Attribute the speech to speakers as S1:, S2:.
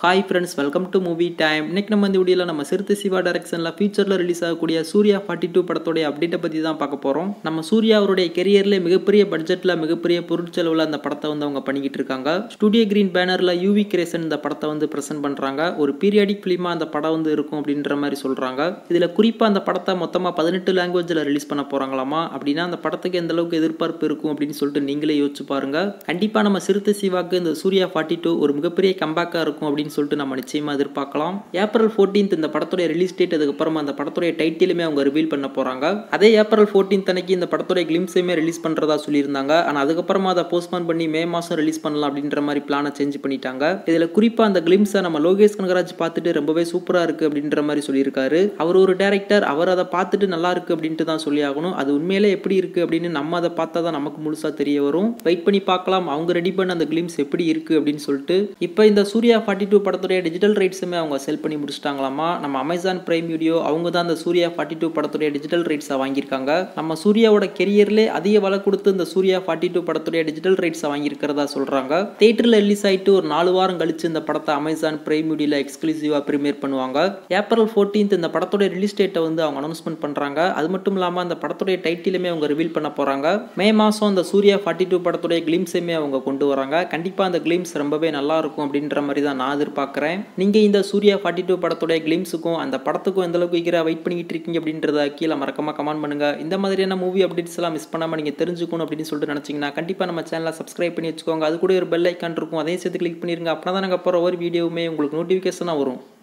S1: hi friends welcome to movie time இன்னைக்கு நம்ம இந்த வீடியோவில் நம்ம சிறுத்தை சிவா டைரக்ஷனில் ஃபியூச்சரில் ரிலீஸ் ஆகக்கூடிய சூர்யா ஃபார்ட்டி டூ படத்தோடைய அப்டேட்டை பற்றி தான் பார்க்க போகிறோம் நம்ம சூர்யா அவருடைய கெரியரில் மிகப்பெரிய பட்ஜெட்டில் மிகப்பெரிய பொருட்செலவில் அந்த படத்தை வந்து அவங்க பண்ணிக்கிட்டு இருக்காங்க ஸ்டுடியோ கிரீன் பேனரில் யூவி கிரேசன் இந்த படத்தை வந்து ப்ரெசென்ட் பண்ணுறாங்க ஒரு பீரியாடிக் ஃபிலிமாக அந்த படம் வந்து இருக்கும் அப்படின்ற மாதிரி சொல்கிறாங்க இதில் குறிப்பாக அந்த படத்தை மொத்தமாக பதினெட்டு லாங்குவேஜில் ரிலீஸ் பண்ண போகிறாங்களாமா அப்படின்னா அந்த படத்துக்கு எந்த அளவுக்கு எதிர்பார்ப்பு இருக்கும் அப்படின்னு சொல்லிட்டு நீங்களே யோசிச்சு பாருங்க கண்டிப்பாக நம்ம சிறுத்தை சிவாக்கு இந்த சூர்யா ஃபார்ட்டி டூ ஒரு மிகப்பெரிய கம்பேக்காக இருக்கும் அப்படின்னு சொல்லிட்டு நம்ம நிச்சயமாக எதிர்பார்க்கலாம் ஏப்ரல் ஃபோர்டீன்த் இந்த படத்துடைய ரிலீஸ் டேட் அதுக்கப்புறமா அந்த படத்துடைய டைட்டிலுமே அவங்க ரிவீல் பண்ண போகிறாங்க அதே ஏப்ரல் ஃபோர்டீன்த் அன்னைக்கு இந்த படத்துடைய கிளிம்ஸையுமே ரிலீஸ் பண்ணுறதா சொல்லியிருந்தாங்க ஆனால் அதுக்கப்புறமா அதை போஸ்ட்போன் பண்ணி மே மாதம் ரிலீஸ் பண்ணலாம் அப்படின்ற மாதிரி பிளானை சேஞ்ச் பண்ணிட்டாங்க இதில் குறிப்பாக அந்த கிளிம்ஸை நம்ம லோகேஷ் கனகராஜ் பார்த்துட்டு ரொம்பவே சூப்பராக இருக்குது அப்படின்ற மாதிரி சொல்லியிருக்காரு அவர் ஒரு டேரக்டர் அவர் அதை பார்த்துட்டு நல்லா இருக்குது அப்படின்ட்டு தான் சொல்லி ஆகணும் அது உண்மையிலே எப்படி இருக்குது அப்படின்னு நம்ம அதை பார்த்தா தான் நமக்கு முழுசாக தெரிய வரும் வெயிட் பண்ணி பார்க்கலாம் அவங்க ரெடி பண்ண அந்த கிளிம்ஸ் எப்படி இருக்குது அப்படின்னு சொல்லிட்டு இப்போ இந்த சூர்யா ஃபார்ட்டி டூ படத்துடைய டிஜிட்டல் ரைட்ஸுமே அவங்க செல் பண்ணி முடிச்சிட்டாங்களாமா நம்ம அமேசான் பிரைம் வீடியோ அவங்க தான் அந்த சூர்யா ஃபார்ட்டி டூ படத்துடைய டிஜிட்டல் ரைட்ஸை வாங்கியிருக்காங்க நம்ம சூர்யாவோட கெரியர்லே அதிக விலை கொடுத்து இந்த சூர்யா ஃபார்ட்டி டூ படத்துடைய டிஜிட்டல் ரைட்ஸை வாங்கியிருக்கிறதா சொல்கிறாங்க தேட்டரில் ரிலீஸ் ஆகிட்டு ஒரு நாலு வாரம் கழிச்சு இந்த படத்தை அமேசான் பிரைம் வீடியோவில் எக்ஸ்க்ளூசிவாக ப்ரீமியர் பண்ணுவாங்க ஏப்ரல் ஃபோர்டீன்த் இந்த படத்துடைய ரிலீஸ் டேட்டை வந்து அவங்க அனௌன்ஸ்மெண்ட் பண்ணுறாங்க அது மட்டும் இல்லாமல் அந்த படத்துடைய டைட்டிலுமே அவங்க ரிவீல் பண்ண போகிறாங்க மே மாதம் அந்த சூர்யா ஃபார்ட்டி டூ படத்துடைய கிளிம்ஸையுமே அவங்க கொண்டு வராங்க கண்டிப்பாக அந்த கிளிம்ஸ் ரொம்பவே நல்லா இருக்கும் அப்படின்ற மாதிரி தான் நான் எதிர்பார்க்குறேன் நீங்கள் இந்த சூர்யா ஃபார்ட்டி டூ படத்துடைய கிளிம்ஸுக்கும் அந்த படத்துக்கும் எந்த அளவுக்கு ஈகராக வெயிட் பண்ணிக்கிட்டு இருக்கீங்க அப்படின்றத கீழே மறக்காம கமெண்ட் பண்ணுங்க இந்த மாதிரியான மூவி அப்டேட்ஸ் எல்லாம் மிஸ் பண்ணாமல் நீங்கள் தெரிஞ்சுக்கணும் அப்படின்னு சொல்லிட்டு நினச்சிங்கன்னா கண்டிப்பாக நம்ம சேனலை சப்ஸ்கிரைப் பண்ணி வச்சுக்கோங்க அது கூட ஒரு பெல் ஐக்கான் இருக்கும் அதையும் சேர்த்து கிளிக் பண்ணிருங்க அப்படின்னா தான் நாங்கள் போகிற ஒரு வீடியோவுமே உங்களுக்கு நோட்டிஃபிகேஷனாக வரும்